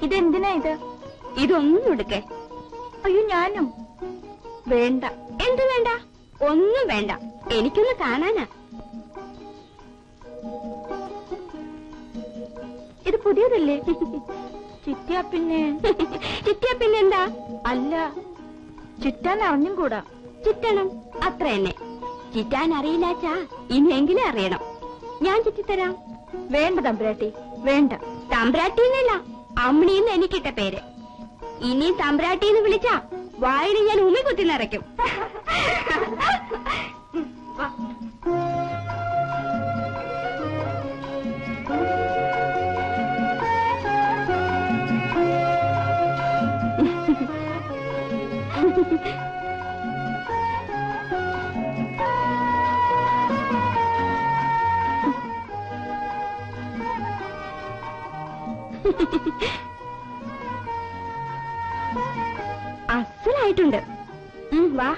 ഇതെന്തിനാ ഇത് ഇതൊന്നും എടുക്കേ അയ്യോ ഞാനും വേണ്ട എന്ത് വേണ്ട ഒന്നും വേണ്ട എനിക്കൊന്ന് കാണാനാ ഇത് പുതിയതല്ലേ ചിറ്റിയാ പിന്നെ ചിറ്റിയ പിന്നെന്താ അല്ല ചിറ്റാൻ അറിഞ്ഞും കൂടാ ചിറ്റണം അത്ര തന്നെ ചിറ്റാൻ അറിയില്ലാച്ചാ ഇനിയെങ്കിലും അറിയണം ഞാൻ ചിറ്റിത്തരാം വേണ്ട തമ്പുരാട്ടി വേണ്ട തമ്പ്രാട്ടിന്നല്ല അമ്മിണിന്ന് എനിക്കിട്ട പേര് ഇനി തമ്പ്രാട്ടിന്ന് വിളിച്ചാ വായിൽ ഞാൻ ഉമി കുത്തി നിറയ്ക്കും അസലായിട്ടുണ്ട് ഉം, വാ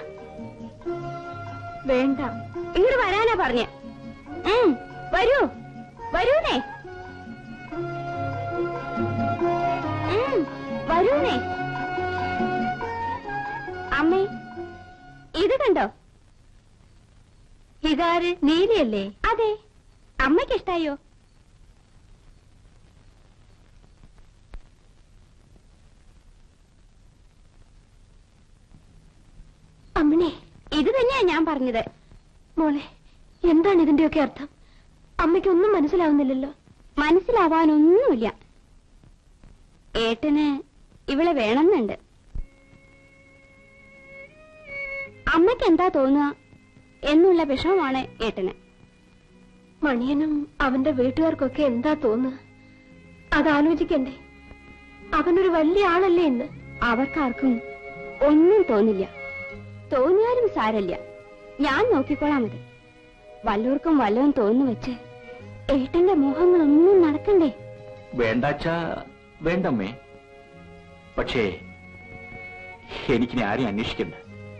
വേണ്ട ഇങ്ങോട്ട് വരാനാ പറഞ്ഞ വരൂ വരൂന്നേ ഉം, വരൂന്നേ അമ്മേ ഇത് കണ്ടോ ഇതാര് നീലിയല്ലേ അതെ അമ്മയ്ക്ക് ഇഷ്ടായോ അമ്മിണി ഇത് തന്നെയാ ഞാൻ പറഞ്ഞത് മോളെ എന്താണ് ഇതിന്റെയൊക്കെ അർത്ഥം അമ്മയ്ക്കൊന്നും മനസ്സിലാവുന്നില്ലല്ലോ മനസ്സിലാവാനൊന്നുമില്ല ഏട്ടന് ഇവളെ വേണമെന്നുണ്ട് അമ്മയ്ക്ക് എന്താ തോന്നുക എന്നുള്ള വിഷമമാണ് ഏട്ടന് മണിയനും അവന്റെ വീട്ടുകാർക്കൊക്കെ എന്താ തോന്നുക അതാലോചിക്കണ്ടേ അവനൊരു വലിയ ആളല്ലേ ഇന്ന് അവർക്കാർക്കും ഒന്നും തോന്നില്ല തോന്നിയാലും സാരല്ല ഞാൻ നോക്കിക്കോളാം അത് വല്ലവർക്കും വല്ലതും തോന്നു വെച്ച് ഏട്ടന്റെ മോഹങ്ങളൊന്നും നടക്കണ്ടേ വേണ്ടാച്ചാ വേണ്ടമ്മേ പക്ഷേ എനിക്കിനി ആരെയും അന്വേഷിക്കണ്ട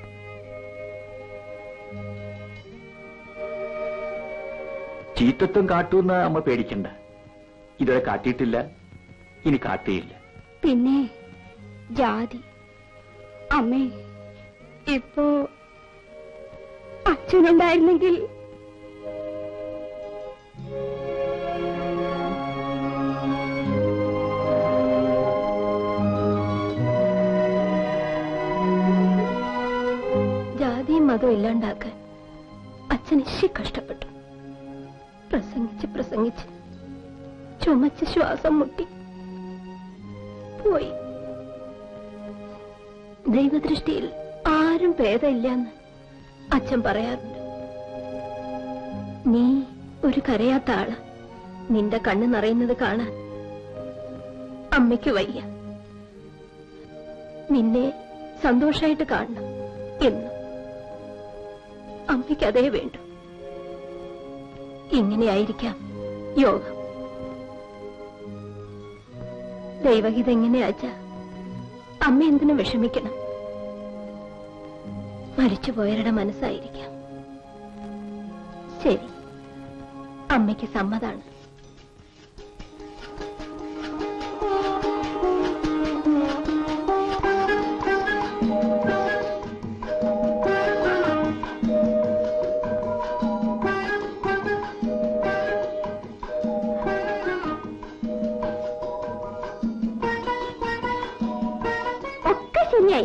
ചീത്തത്വം കാട്ടൂന്ന് അമ്മ പേടിക്കണ്ട ഇതുവരെ കാട്ടിയിട്ടില്ല ഇനി കാട്ടിയില്ല പിന്നെ ജാതി അമ്മേ ഇപ്പോ അച്ഛനുണ്ടായിരുന്നെങ്കിൽ ജാതിയും മതവും ഇല്ലാണ്ടാക്കാൻ അച്ഛൻ ഇശി കഷ്ടപ്പെട്ടു പ്രസംഗിച്ച് പ്രസംഗിച്ച് ചുമച്ച് ശ്വാസം മുട്ടി പോയി ദൈവദൃഷ്ടിയിൽ ആരും ഭേദമില്ലെന്ന് അച്ഛൻ പറയാറുണ്ട് നീ ഒരു കരയാത്ത ആള് നിന്റെ കണ്ണ് നിറയുന്നത് കാണാൻ അമ്മയ്ക്ക് വയ്യ നിന്നെ സന്തോഷായിട്ട് കാണണം എന്നും അമ്മയ്ക്ക് അതേ വേണ്ടു ഇങ്ങനെയായിരിക്കാം യോഗം ദൈവഹിതം എങ്ങനെയാച്ച അമ്മ എന്തിനു വിഷമിക്കണം മരിച്ചുപോയവരുടെ മനസ്സായിരിക്കാം ശരി അമ്മയ്ക്ക് സമ്മതാണ് ഒക്കെ ശരിയായി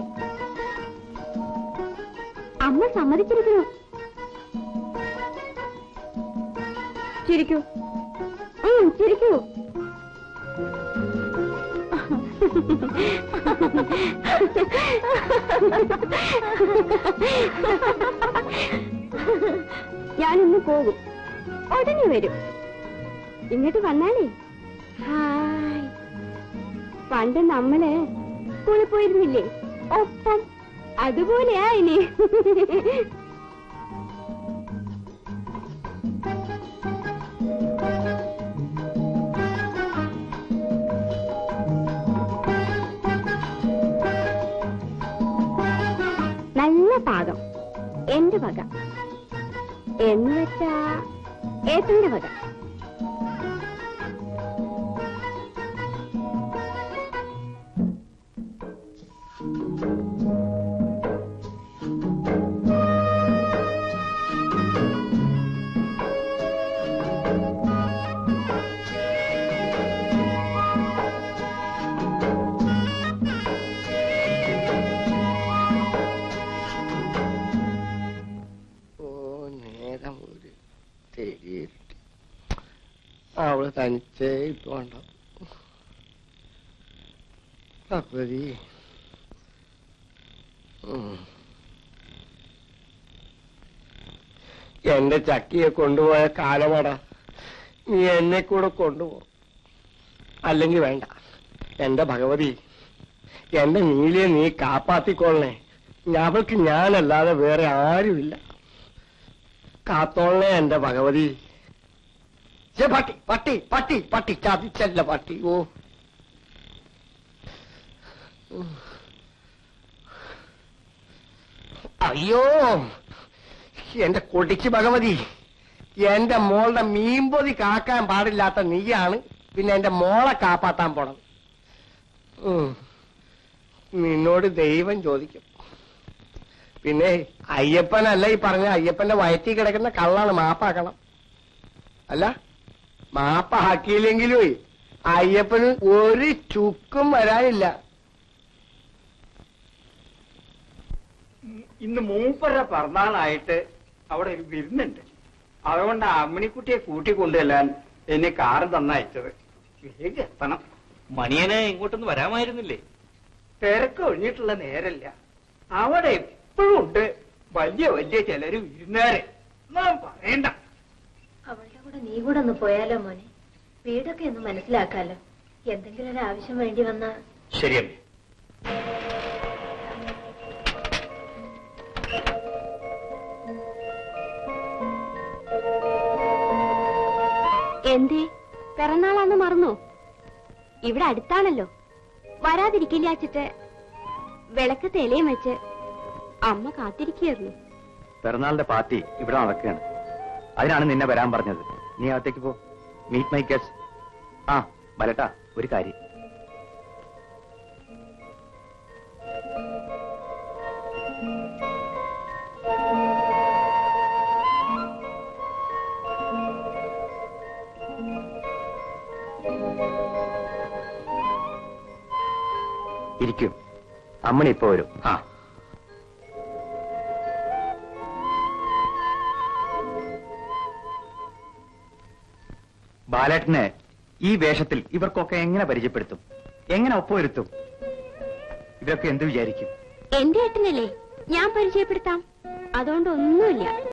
അമ്മ സമ്മതിച്ചിരിക്കുന്നു ചിരിക്കൂ ഉം, ചിരിക്കൂ ഞാനിന്ന് പോകും ഉടനെ വരും ഇങ്ങോട്ട് വന്നാലേ ഹായ് പണ്ട് നമ്മള് സ്കൂളിൽ പോയിരുന്നില്ലേ ഒപ്പം അതുപോലെയാ ഇനി നല്ല പാകം എന്റെ വക എന്ന് വെച്ചാ ഏട്ടന്റെ വക അവള് തനിച്ചേ ഇട്ട് വേണ്ട ഭഗവതി ഉം. എന്റെ ചക്കിയെ കൊണ്ടുപോയ കാലമട നീ എന്നെ കൂടെ കൊണ്ടുപോ അല്ലെങ്കിൽ വേണ്ട എന്റെ ഭഗവതി എന്റെ നീലിയെ നീ കാപ്പാത്തിക്കൊള്ളണേ അവൾക്ക് ഞാനല്ലാതെ വേറെ ആരുമില്ല കാത്തോളണേ എന്റെ ഭഗവതി ഛെ, പട്ടി പട്ടി പട്ടി പട്ടി ചതിച്ചല്ല പട്ടി ഓ ഉം. അയ്യോ എന്റെ കൊടിക്ക് ഭഗവതി എന്റെ മോളുടെ മീൻപൊതി കാക്കാൻ പാടില്ലാത്ത നീയാണ് പിന്നെ എന്റെ മോളെ കാപ്പാത്താൻ പോണത് ഉം. നിന്നോട് ദൈവം ചോദിക്കും പിന്നെ അയ്യപ്പനല്ല ഈ പറഞ്ഞ അയ്യപ്പന്റെ വയറ്റിൽ കിടക്കുന്ന കള്ളാണ് മാപ്പാക്കണം അല്ല മാപ്പാക്കിയില്ലെങ്കിലും അയ്യപ്പന് ഒരു ചുക്കും വരാനില്ല ഇന്ന് മൂപ്പര പിറന്നാളായിട്ട് അവിടെ ഒരു വിരുന്നുണ്ട് അതുകൊണ്ട് അമ്മിണിക്കുട്ടിയെ കൂട്ടിക്കൊണ്ടുവല്ലാൻ എന്നെ കാറ് തന്നയച്ചത് വേഗം എത്തണം മണിയന് ഇങ്ങോട്ടൊന്ന് വരാമായിരുന്നില്ലേ തിരക്ക് ഒഴിഞ്ഞിട്ടുള്ള നേരല്ല അവിടെ എപ്പോഴും ഉണ്ട് വലിയ വലിയ ചിലര് വിരുന്നേരെ നാം പറയണ്ട അവളുടെ കൂടെ നീ കൂടെ ഒന്ന് പോയാലോ മോനെ വീടൊക്കെ ഒന്ന് മനസ്സിലാക്കാലോ എന്തെങ്കിലും ഒരു ആവശ്യം വേണ്ടി വന്നാ ശരിയമ്മേ എന്തേ പിറന്നാളാന്ന് മറന്നോ ഇവിടെ അടുത്താണല്ലോ വരാതിരിക്കില്ല അച്ചിട്ട് വിളക്ക് തെലയും വെച്ച് അമ്മ കാത്തിരിക്കുകയായിരുന്നു പിറന്നാളിന്റെ പാർട്ടി ഇവിടെ നടക്കുകയാണ് അതിനാണ് നിന്നെ വരാൻ പറഞ്ഞത് നീ അകത്തേക്ക് പോ മീറ്റ് മൈ ഗസ്റ്റ് ആ വരട്ടാ ഒരു കാര്യം ഇരിക്കും അമ്മണി ഇപ്പൊ വരും ആ ബാലേട്ടനെ ഈ വേഷത്തിൽ ഇവർക്കൊക്കെ എങ്ങനെ പരിചയപ്പെടുത്തും എങ്ങനെ ഒപ്പുവരുത്തും ഇവരൊക്കെ എന്ത് വിചാരിക്കും എന്റെ ഏട്ടനല്ലേ ഞാൻ പരിചയപ്പെടുത്താം അതുകൊണ്ട് ഒന്നുമില്ല